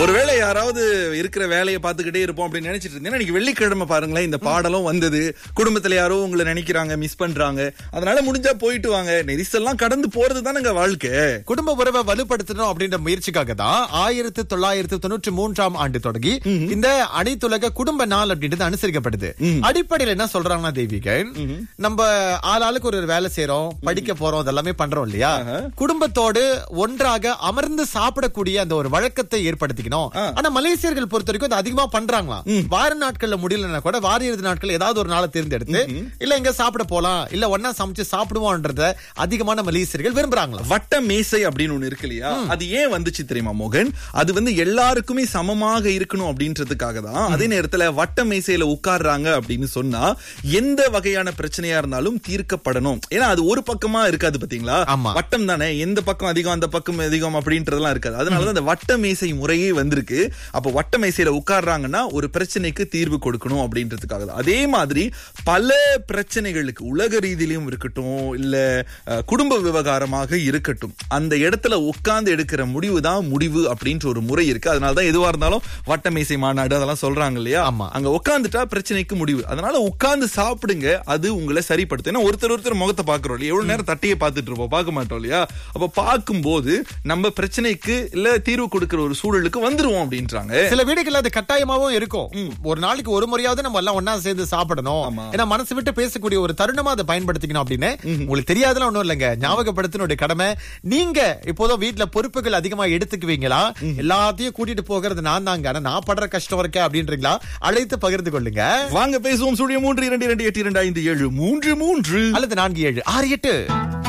ஒருவேளை யாராவது இருக்கிற வேலையை பார்த்துக்கிட்டே இருப்போம் அப்படின்னு நினைச்சிட்டு இருந்தீங்கன்னா இன்னைக்கு வெள்ளிக்கிழமை பாருங்களேன் இந்த பாடலும் வந்தது குடும்பத்துல யாரோ உங்களை நினைக்கிறாங்க மிஸ் பண்றாங்க அதனால முடிஞ்சா போயிட்டு வாங்க நெரிசல்லாம் கடந்து போறது தானங்க வாழ்க்கை குடும்ப உறவை வலுப்படுத்தணும் அப்படின்ற முயற்சிக்காக தான் ஆயிரத்தி தொள்ளாயிரத்தி தொண்ணூற்றி மூன்றாம் ஆண்டு தொடங்கி இந்த அனைத்துலக குடும்ப நாள் அப்படின்றது அனுசரிக்கப்படுது அடிப்படையில் என்ன சொல்றாங்கன்னா தேவிகன் நம்ம ஆளாளுக்கு ஒரு வேலை செய்யறோம் படிக்க போறோம் அதெல்லாமே பண்றோம் இல்லையா குடும்பத்தோடு ஒன்றாக அமர்ந்து சாப்பிடக்கூடிய அந்த ஒரு வழக்கத்தை ஏற்படுத்திக்கணும் ஆனா மலேசியர்கள் பொறுத்த வரைக்கும் அது அதிகமா பண்றாங்களாம் வார நாட்கள்ல முடியலன்னா கூட வார இறுதி நாட்கள் ஏதாவது ஒரு நாளை தேர்ந்தெடுத்து இல்ல எங்க சாப்பிட போலாம் இல்ல ஒன்னா சமைச்சு சாப்பிடுவோம்ன்றத அதிகமான மலேசியர்கள் விரும்புறாங்களாம் வட்ட மேசை அப்படின்னு ஒண்ணு இருக்கு இல்லையா அது ஏன் வந்துச்சு தெரியுமா மோகன் அது வந்து எல்லாருக்குமே சமமாக இருக்கணும் அப்படின்றதுக்காக தான் அதே நேரத்துல வட்ட மேசையில உட்கார்றாங்க அப்படின்னு சொன்னா எந்த வகையான பிரச்சனையா இருந்தாலும் தீர்க்கப்படணும் ஏன்னா அது ஒரு பக்கமா இருக்காது பாத்தீங்களா ஆமா. வட்டம் தானே எந்த பக்கம் அதிகம் அந்த பக்கம் அதிகம் அப்படின்றதெல்லாம் இருக்காது அதனாலதான் அந்த வட்ட மேசை முறையே வந்திருக்கு அப்ப வட்ட மேசையில உட்கார்றாங்கன்னா ஒரு பிரச்சனைக்கு தீர்வு கொடுக்கணும் அப்படின்றதுக்காக தான் அதே மாதிரி பல பிரச்சனைகளுக்கு உலக ரீதியிலும் இருக்கட்டும் இல்ல அஹ், குடும்ப விவகாரமாக இருக்கட்டும் அந்த இடத்துல உட்கார்ந்து எடுக்கிற முடிவு தான் முடிவு அப்படின்ற ஒரு முறை இருக்கு அதனாலதான் எதுவா இருந்தாலும் வட்ட மேசை மாநாடு அதெல்லாம் சொல்றாங்க இல்லையா ஆமா. அங்க உட்கார்ந்துட்டா பிரச்சனைக்கு முடிவு அதனால உட்கார்ந்து சாப்பிடுங்க அது உங்களை சரிப்படுத்தும் ஏன்னா ஒருத்தர் ஒருத்தர் முகத்தை பாக்குறோம் இல்லையா எவ்வளவு நேரம் தட்டையே பார்த்துட்டு இருப்போம் பார்க்க மாட்டோம் இல்லையா அப்ப பார்க்கும்போது நம்ம பிரச்சனைக்கு இல்ல தீர்வு கொடுக்கிற ஒரு சூழலுக்கு வந்துருவோம் அப்படின்றாங்க சில வீடுகள்ல அது கட்டாயமாவும் இருக்கும் ஒரு நாளைக்கு ஒரு முறையாவது நம்ம எல்லாம் ஒன்னா சேர்ந்து சாப்பிடணும் ஆமா. ஏன்னா மனசு விட்டு பேசக்கூடிய ஒரு தருணமா அதை பயன்படுத்திக்கணும் அப்படின்னு உங்களுக்கு தெரியாதுலாம் ஒண்ணும் இல்லைங்க ஞாபகப்படுத்தினுடைய கடமை நீங்க இப்போதும் வீட்டுல பொறுப்புகள் அதிகமா எடுத்துக்குவீங்களா எல்லாத்தையும் கூட்டிட்டு போகிறது நான் தாங்க ஆனா நான் படுற கஷ்டம் இருக்கேன் அப்படின்றீங்களா அழைத்து பகிர்ந்து கொள்ளுங்க வாங்க பேசுவோம் சூழிய மூன்று இரண்டு இரண்டு எட்டு இரண்டு ஐந்து ஏழு மூன்று மூன்று அல்லது நான்கு ஏழு ஆறு எட்டு